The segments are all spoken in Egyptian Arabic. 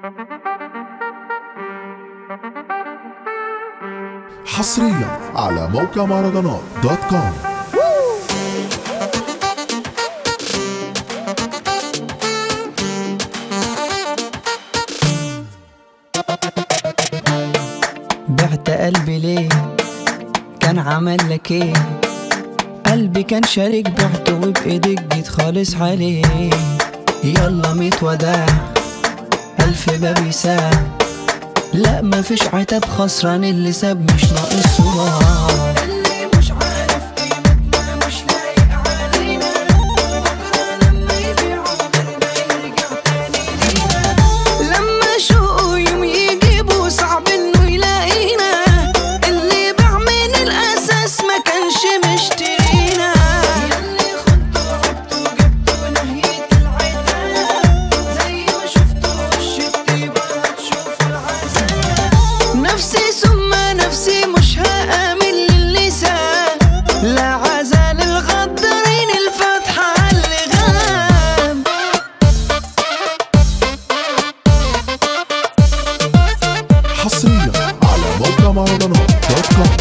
حصريا على موقع مهرجانات دوت كوم بعت قلبي ليه كان عمل لك ايه قلبي كان شارك بعته وبايدك جيت خالص عليه يلا ميت وداع الف باب يساع لا مفيش عتاب خسران اللي ساب مش ناقص صراع اللي مش عارف قيمتنا مش لايق علينا بكره لما يبيع عمرنا يرجع تاني لينا لما شوقه يوم يجيبه صعب انه يلاقينا اللي باع من الاساس ما كانش مشترينا ياللي خدته وعبته وجبته نهية العتاب زي ما شفته وش الطيبة هتشوف العذاب نفسي ثم نفسي مش هآمن للسان لا عزال الغدارين الفتحة اللي غاب حصريا على موقع مهرجانات دوت كوم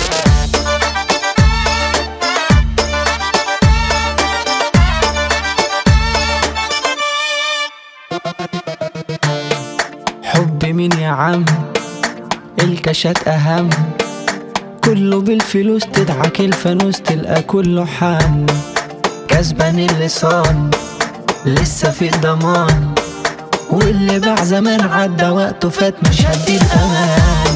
حب مين يا عم الكشات اهم كله بالفلوس تدعك الفانوس تلقى كله حن كسبان اللسان لسه في ضمان واللي باع زمان عدى وقته فات مش هدي الامان